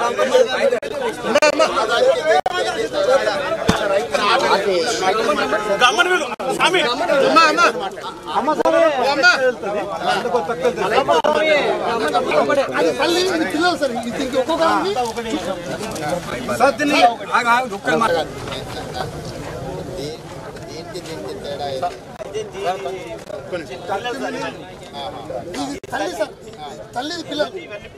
అది తల్లి ఇది పిల్లలు సార్ ఇది దీనికి ఒక్కొక్క ఇది తల్లి సార్ తల్లి ఇది పిల్లలు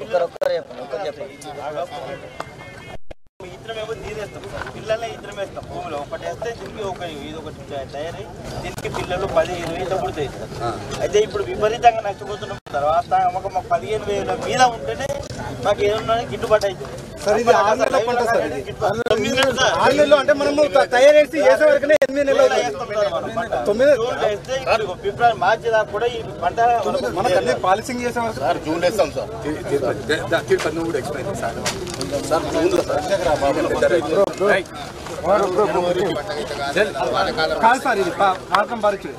ఇద్దరమేమో తీరేస్తాం పిల్లల్ని ఇద్దరం వేస్తాం భూమిలో ఒకటి వేస్తే దీనికి ఒక ఇది ఒకటి తయారై దీనికి పిల్లలు పది ఇరవై ఇట్లా పుడతాయి సార్ అయితే ఇప్పుడు విపరీతంగా నష్టపోతున్నాం తర్వాత ఒక మాకు పదిహేను వేల మీద ఉంటేనే మాకు ఏమన్నా గిట్టుబాటు అవుతుంది సార్ ఇది ఆరు నెలల పంట సార్ ఇది గిట్టుబాటు. తొమ్మిది నెలలు సార్. ఆరు నెలలు అంటే మనము త- తయారు చేసి చేసే వరకునే ఎనిమిది నెలలు అవుతుంది. వేస్తాం సార్ మనం పంట. తొమ్మిది జూన్ వేస్తే ఇప్పుడు ఫిబ్రవరి మార్చి దాకా కూడా ఈ పంట మనకు మనకు అన్ని పాలిసింగ్ చేసే వరకు సార్ జూన్ వేస్తాం సార్ కాదు సార్ ఇది పా- పాకం బారిచ్చుడు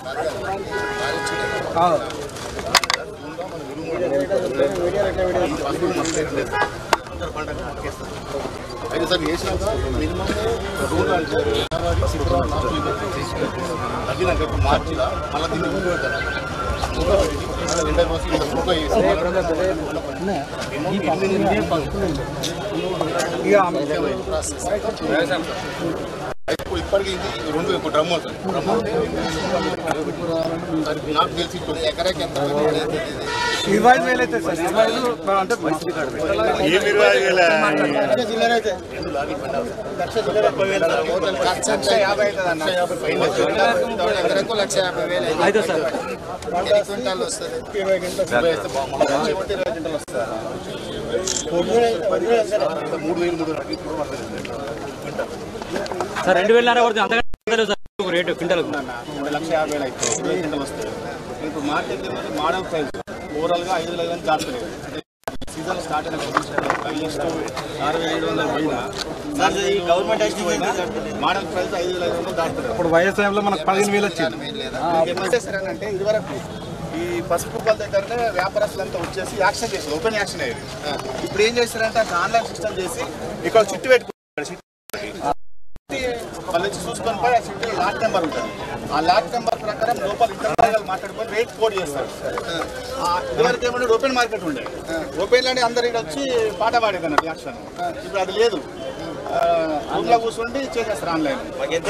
అయితే సార్ వేసినాక మినిమం జూన్ అంటే జనవరి ఫిబ్రవరి లాస్ట్ వీక్ తగ్గినాక ఇప్పుడు మార్చిలో మళ్ళీ దీన్ని ముందు పెడతారు ఇంకా పెట్టి, మళ్ళీ రెండో రోజు ఇంత సూపర్ చేసి మినిమం ఎనిమిది నెలలు పడుతుంది. అయితే ఇప్పుడు ఇప్పటికి ఇది రెండు ఇప్పుడు డ్రమ్ము సార్ డ్రమ్ము సార్ నాకు తెలిసి ఇప్పుడు ఎకరాకి ఎంత ఇరవై ఐదు వేలు అయితే సార్ ఇరవై ఐదు అంటే మంచి ఎకరకు లక్ష యాభై వేలు అయితే సార్ ఎన్ని క్వింటాలు వస్తుంది ఇరవై వేస్తే బాగుంటుంది. మూడు వేలు మూడు వేలు ఇప్పుడు పడుతుంది. సార్ రెండు వేల పడుతుంది అంతగా సార్ ఒక రేటు క్వింటల్ మూడు లక్ష యాభై వేలు అయితే ఇరవై గంటలు వస్తాయి ఇప్పుడు మార్కెట్ మోడల్ ప్రైస్ ఓవరాల్గా ఐదు వేల కానీ దాటలేదు సీజన్ స్టార్ట్ అయిన హైయెస్ట్ ఆరు వేల ఏడు వందల పైన సార్ ఈ గవర్నమెంట్ అయితే మోడల్ ప్రైస్ ఐదు వేల ఐదు వందలు దాటుతుంది ఇప్పుడు వైఎస్ఆర్లో మనకు పదిహేను వేలు వచ్చింది ఎప్పుడు చేస్తారనంటే ఇది వరకు ఈ పసుపు వాళ్ళ దగ్గరనే వ్యాపారస్తులంతా వచ్చేసి యాక్షన్ చేస్తారు ఓపెన్ యాక్షన్ అయ్యేది ఇప్పుడు ఏం చేస్తారంటే అక్కడ ఆన్లైన్ సిస్టమ్ చేసి ఇక్కడ చుట్టు పెట్టుకుంటారు చుట్టు పెట్టి వాళ్ళు వచ్చి చూసుకొని పోయి ఆ చుట్టూ లాట్ నెంబర్ ఉంటుంది ఆ లాట్ నెంబర్ ప్రకారం లోపల ఇద్దరు భాగాలు మాట్లాడుకొని రేట్ కోడ్ చేస్తారు ఆ, ఇదివరకు ఏమంటే ఓపెన్ మార్కెట్ ఉండే ఓపెన్ లోనే అందరు ఇక్కడ వచ్చి పాట పాడేది అన్నట్టు యాక్షన్ ఇప్పుడు అది లేదు రూమ్ లో కూర్చుండి చేసేస్తారు ఆన్లైన్ ఎంత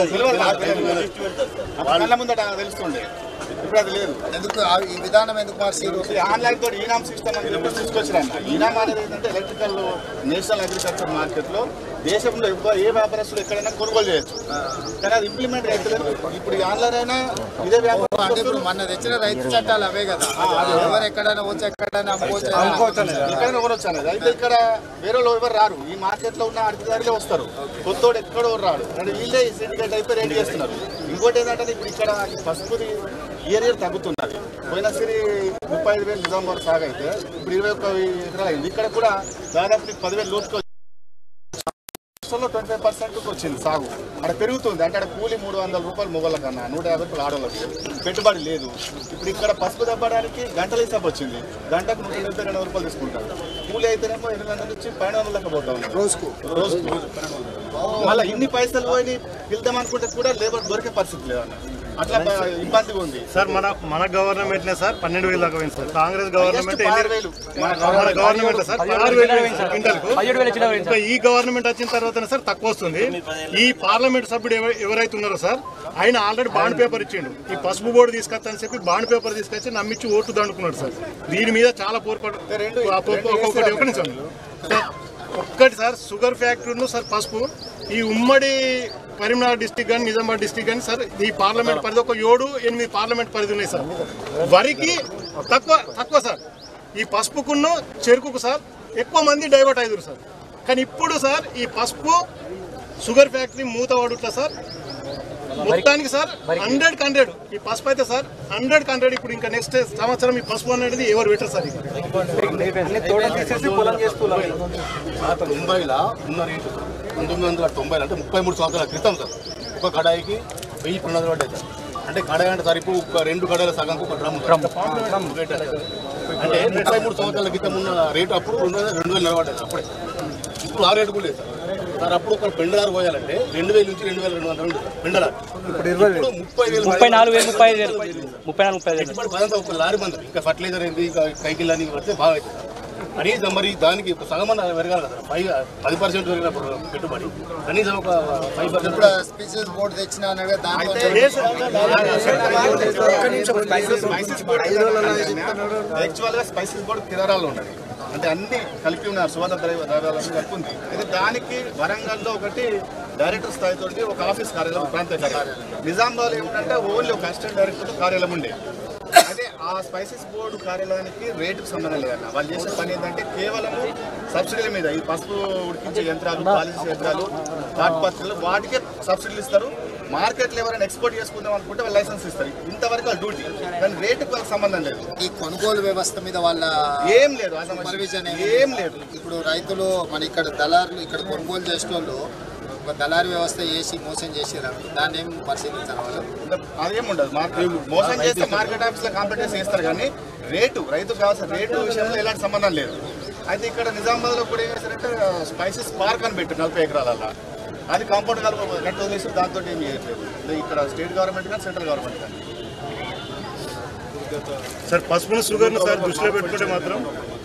కళ్ళ ముందట తెలుస్తుండే ఇప్పుడు అది లేదు ఎందుకు ఆ- ఈ విధానం ఎందుకు మార్చారు ఈ ఆన్లైన్ తోటి ఈనామ్ సిస్టమ్ అని చెప్పి తీసుకొచ్చారన్న ఈనామ్ అనేది ఏంటంటే ఎలక్ట్రికల్ నేషనల్ అగ్రికల్చర్ మార్కెట్ లో దేశంలో ఎక్కువ ఏ వ్యాపారస్తులు ఎక్కడైనా కొనుగోలు చేయొచ్చు కానీ అది ఇంప్లిమెంట్ అవుతలేదు ఇప్పుడు ఈ ఆన్లైన్ అయినా ఇదే అంటే వ్యాపారం ఇప్పుడు మన తెచ్చిన రైతు చట్టాలు అవే కదా ఎవరు ఎక్కడైనా వచ్చి ఎక్కడైనా అమ్ముకోవచ్చు అనుకోవచ్చు అనేది. ఎక్కడైనా కొనొచ్చు అనేది అయితే ఇక్కడ వేరే వాళ్ళు ఎవరు రారు ఈ మార్కెట్ లో ఉన్న అధికారులే వస్తారు కొత్తోడు ఎక్కడో ఎవరు రాడు అంటే వీళ్ళే సిండికేట్ అయిపోయి రెడీ చేస్తున్నారు ఇంకోటి ఏంటంటే ఇప్పుడు ఇక్కడ ఈ పసుపుది ఇయర్ ఇయర్ తగ్గుతున్నది పోయినసరి ముప్పై ఐదు వేలు నిజామాబాద్ సాగు అయితే ఇప్పుడు ఇరవై ఒక్క ఎకరాలు అయింది ఇక్కడ కూడా దాదాపు నీకు పదివేలు లోతుకు రాష్ట్రంలో ట్వంటీ ఫైవ్ పర్సెంట్ వచ్చింది సాగు అక్కడ పెరుగుతుంది అంటే అక్కడ కూలి మూడు వందల రూపాయలు మొగల కన్నా నూట యాభై రూపాయలు ఆడవాళ్ళకి పెట్టుబడి లేదు ఇప్పుడు ఇక్కడ పసుపు దబ్బడానికి గంటల హిసాబ్ వచ్చింది గంటకు నూట ఎనభై రెండు వందల రూపాయలు తీసుకుంటారు కూలి అయితేనేమో ఎనిమిది వందల నుంచి పన్నెండు వందల లెక్క పోతా ఉన్నారు రోజుకు రోజు మళ్ళీ ఇన్ని పైసలు పోయి వెళ్దాం అనుకుంటే కూడా లేబర్ దొరికే పరిస్థితి లేదన్న అట్లా బ- ఇబ్బందిగా ఉంది సార్ మన మన గవర్నమెంట్ సార్ పన్నెండు వేలు దాకా పోయింది సార్ కాంగ్రెస్ గవర్నమెంట్ Just పదహారు వేలు. మన మన గవర్నమెంట్ సార్ పదహారు వేలు పోయింది సార్ క్వింటల్కు. పదిహేడు వేలు చిల్లర పోయింది ఇంకా ఈ గవర్నమెంట్ వచ్చిన తర్వాత సార్ తక్కువ వస్తుంది ఈ పార్లమెంట్ సభ్యుడు ఎవ- ఎవరైతే ఉన్నారో సార్ ఆయన ఆల్రెడీ బాండ్ పేపర్ ఇచ్చిండు ఈ పసుపు బోర్డు తీసుకొస్తానని చెప్పి బాండ్ పేపర్ తీసుకొచ్చి నమ్మించి ఓట్లు దండుకున్నాడు సార్ దీని మీద చాలా పోర్పడు ఒక్కొక్కటి ఒక నిమిషం సార్, ఒక్కటి సార్ షుగర్ ఫ్యాక్టరీను సార్ పసుపు ఈ ఉమ్మడి కరీంనగర్ డిస్టిక్ కానీ నిజామాబాద్ డిస్టిక్ కానీ సార్ ఈ పార్లమెంట్ పరిధి ఒక ఏడు ఎనిమిది పార్లమెంట్ పరిధి ఉన్నాయి సార్ వరికి తక్కువ తక్కువ సార్ ఈ పసుపుకును చెరుకుకు సార్ ఎక్కువ మంది డైవర్ట్ అయ్యారు సార్ కానీ ఇప్పుడు సార్ ఈ పసుపు షుగర్ ఫ్యాక్టరీ మూత పడుట్లా సార్ మొత్తానికి సార్ హండ్రెడ్ హండ్రెడ్ ఈ పసుపు అయితే సార్ హండ్రెడ్ హండ్రెడ్ ఇప్పుడు ఇంకా నెక్స్ట్ సంవత్సరం ఈ పసుపు అనేది ఎవరు పెట్టరు సార్ ఇక అన్ని తోటలు తీసేసి పొలం చేసుకున్నాం పాత ముంబైలో ఉన్న రేటు పంతొమ్మిది వందల తొంభై అంటే ముప్పై మూడు సంవత్సరాల క్రితం సార్ ఒక కడాయికి వెయ్యి రెండు వందలు పడ్డాయి సార్ అంటే కడాయి అంటే సార్ ఇప్పుడు ఒక రెండు కడాయిల సగంకు ఒక డ్రమ్ డ్రమ్ రేట్ అది. అంటే ముప్పై మూడు సంవత్సరాల క్రితం ఉన్న రేటు అప్పుడు రెండు వేల రెండు వేలు నిలబడ్డది అప్పుడే ఇప్పుడు ఆ రేటు కూడా లేదు సార్ సార్ అప్పుడు ఒక పెండలారు పోయాలంటే రెండు వేల నుంచి రెండు వేల రెండు వందలు ఉంటుంది పెండలారు ఇప్పుడు ముప్పై వేలు ముప్పై నాలుగు వేలు ముప్పై ఐదు వేలు ముప్పై నాలుగు ముప్పై ఐదు వేలు పెట్టుబడి పదంతా ఒక లారీ మంది ఇంకా ఫర్టిలైజర్ ఏంది ఇంకా కైకిల్ అని పడితే బాగా అవుతుంది సార్. కనీసం మరి దానికి ఒక సగం అన్న పెరగాలి కదా ఫైవ్ పది పర్సెంట్ పెరిగినప్పుడు పెట్టుబడి కనీసం ఒక ఫైవ్ పర్సెంట్ ఇప్పుడు స్పీసెస్ బోర్డు తెచ్చినా అనగా దాంట్లో యాక్చువల్ గా స్పైసెస్ కూడా కిరారాలు ఉన్నాయి అంటే అన్ని కలిపి ఉన్నారు సువర్ణ ద్రవ్య ద్రవ్యాలన్నీ కలిపి ఉంది అయితే దానికి వరంగల్లో ఒకటి డైరెక్టర్ స్థాయితో ఒక ఆఫీస్ కార్యాలయం ప్రాంతీయ కార్యాలయం నిజామాబాద్ ఏమిటంటే ఓన్లీ ఒక అసిస్టెంట్ డైరెక్టర్ కార్యాలయం ఉండే అదే ఆ స్పైసెస్ బోర్డు కార్యాలయానికి రేటుకు సంబంధం లేదన్న వాళ్ళు చేసే పని ఏంటంటే కేవలం సబ్సిడీల మీద ఈ పసుపు ఉడికించే యంత్రాలు పాలిసీ యంత్రాలు తాటిపత్రులు వాటికే సబ్సిడీలు ఇస్తారు మార్కెట్లో ఎవరైనా ఎక్స్పోర్ట్ చేసుకుందాం అనుకుంటే వాళ్ళు లైసెన్స్ ఇస్తారు ఇంతవరకు వాళ్ళ డ్యూటీ కానీ రేటుకు వాళ్ళకి సంబంధం లేదు ఈ కొనుగోలు వ్యవస్థ మీద వాళ్ళ ఏం లేదు అసలు సూపర్విజన్ ఏం లేదు ఇప్పుడు రైతులు మన ఇక్కడ దళారులు ఇక్కడ కొనుగోలు చేసిన వాళ్ళు ఒక దళారు వ్యవస్థ చేసి మోసం చేసారు దాన్ని ఏం పరిశీలించారు వాళ్ళు అదేం ఉండదు మార్కెట్ మోసం చేస్తే మార్కెట్ ఆఫీస్ లో కాంపిటీషన్ చేస్తారు కానీ రేటు రైతు కావాల్సిన రేటు విషయంలో ఎలాంటి సంబంధం లేదు అయితే ఇక్కడ నిజామాబాద్ లో కూడా ఏం చేశారంటే స్పైసెస్ పార్క్ అని పెట్టారు నలభై ఎకరాలలో అది కాంపౌండ్ కలుపు కట్ట వదిలేసి దాంతో ఏం చేయట్లేదు ఇది ఇక్కడ స్టేట్ గవర్నమెంట్ కానీ సెంట్రల్ గవర్నమెంట్ కానీ సార్ పసుపును షుగర్ను సార్ దృష్టిలో పెట్టుకుంటే మాత్రం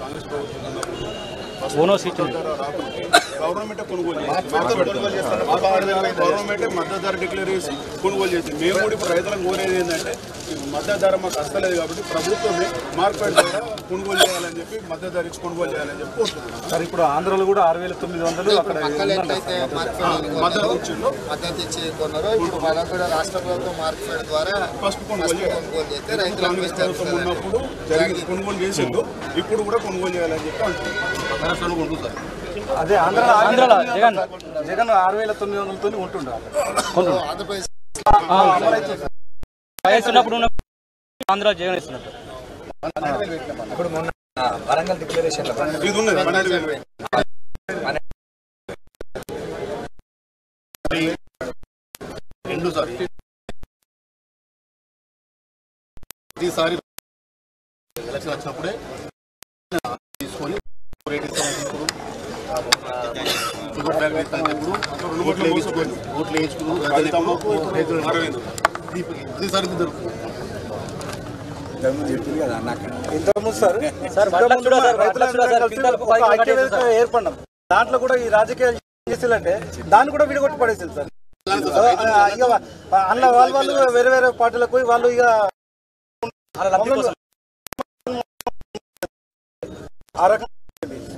ఓనో సీట్ గవర్నమెంట్ కొనుగోలు చేస్తుంది గవర్నమెంట్ మద్దతు ధర డిక్లేర్ చేసి కొనుగోలు చేసింది మేము కూడా ఇప్పుడు రైతులకు కోరేది ఏంటంటే ఈ మద్దతు ధర మాకు వస్తలేదు కాబట్టి ప్రభుత్వమే మార్కెట్ ద్వారా కొనుగోలు చేయాలని చెప్పి మద్దతు ధర ఇచ్చి కొనుగోలు చేయాలని చెప్పి కోరుతున్నాం సార్ ఇప్పుడు ఆంధ్రలో కూడా ఆరు వేల తొమ్మిది వందలు అక్కడ పక్కన ఎట్లయితే మార్కెట్ మద్దతు ఇచ్చిండ్రు మద్దతు ఇచ్చి కొన్నారో ఇప్పుడు మనకు కూడా రాష్ట్ర ప్రభుత్వం మార్కెట్ ద్వారా ఫస్ట్ కొనుగోలు చేయాలి కొనుగోలు చేస్తే రైతులకు కాంగ్రెస్ ప్రభుత్వం ఉన్నప్పుడు జరిగింది కొనుగోలు చేసిండు ఇప్పుడు కూడా కొనుగోలు చేయాలని చెప్పి అంటున్నాం ఉంటుంది సార్ అదే ఆంధ్ర ఆంధ్రాలో జగన్ జగన్ ఆరు వేల తొమ్మిది వందలతో ఉంటుండే ఆంధ్రప్రదేశ్ వయసు ఉన్నప్పుడు ఉన్న ఆంధ్ర జగన్ ఇస్తున్నట్టు ఇది ఉన్నది పన్నెండు వేలు రెండు సార్ ప్రతిసారి ఎలక్షన్ వచ్చినప్పుడే తీసుకొని రేట్ ఇస్తామని ఇప్పుడు షుగర్ ఫ్యాక్టరీ ఇస్తాను ఓట్లు వేయించుకొని ఓట్లు వేయించుకుని రైతులు ప్రతిసారి జరుగుతుంది ఇంతకుముందు సార్ సార్ వడ్లకు చూడ సార్ వడ్లకు చూడ సార్ కలిసి క్వింటాల్కు ఒక పది ఐక్య కట్టేసి వేదిక ఏర్పడినాం దాంట్లో కూడా ఈ రాజకీయాలు చేసేయాలంటే దాన్ని కూడా విడగొట్టి పడేసింది సార్ ఆ, ఇక అన్న వాళ్ళు వాళ్ళు వేరే వేరే పార్టీలకు పోయి వాళ్ళు ఇక అలా లబ్ధి కోసం ఆ రకం